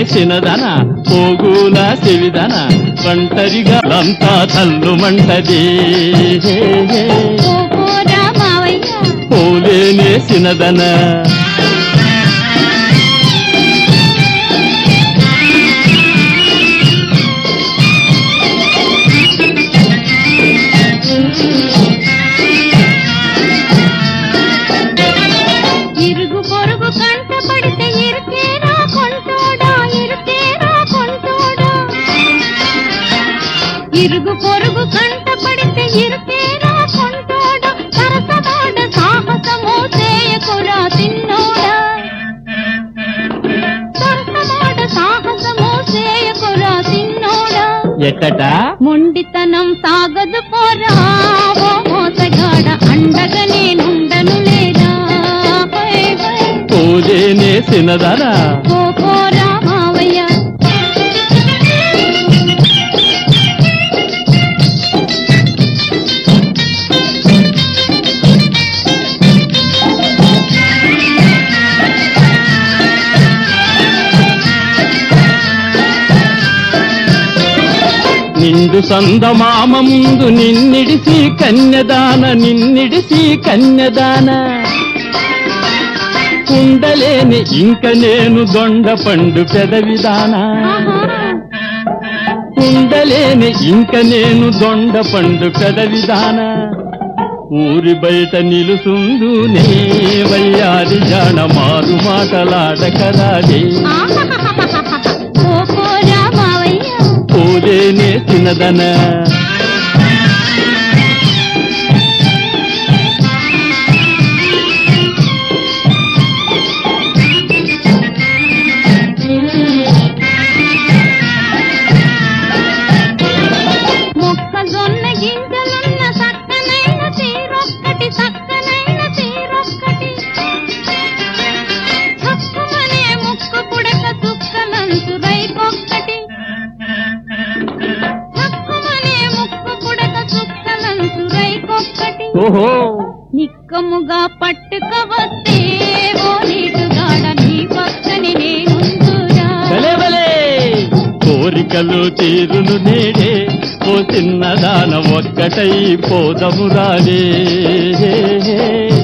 నేసినదన పోగుల చెవిదన ఒంటరిగా లంతా తల్లుమంటది ఓహోరా మావయ్య పోలే నేసినదన ఇరుగు పొరుగు కంట పడితే ఇరుకేరా కొంటోడా ఇరుకేరా కొంటోడా ఇరుగు పొరుగు కంట పడితే ఇరుకేరా కొంటోడా సరసమాడ సాహసము చేయకురా తిన్నోడా సరసమాడ సాహసము చేయకురా తిన్నోడా ఎక్కట మొండితనం సాగదు పోరా ఓ మోసగాడ అండగా నేనుండను లేదా హై హై పోలే నేసినదన ఓ పోరా మావయ్య నిండు సందమామ ముందు నిన్నిడిసి కన్యదాన నిన్నిడిసి కన్యదాన ఉండలేని ఇంక నేను దొండ పండు పెదవిదానా ఆహా. ఉండలేని ఇంక నేను దొండ పండు పెదవిదాన ఊరి బయట నిలుసుందు నే వయ్యారి జాణ మారు మాటలాడకరాదే ఆహాహాహాహాహా. ఓ పోరా మావయ్య పోలేనే తినదన మొక్కజొన్న గింజలున్న సక్కనైన తీరొక్కటి సక్కనైన తీరొక్కటి చక్కమనే ముక్కు పుడక చుక్కనంచు రైకొక్కటి చక్కమనే ముక్కు పుడక చుక్కనంచు రైకొక్కటి ఓహో నిక్కముగా పట్టుక వస్తే ఓ నీటుగాడ నీ పక్కని నేనుందురా భలే భలే కోరికలు తీరును నేడే ఓ చిన్నదాన ఒక్కటై పోదము రాలే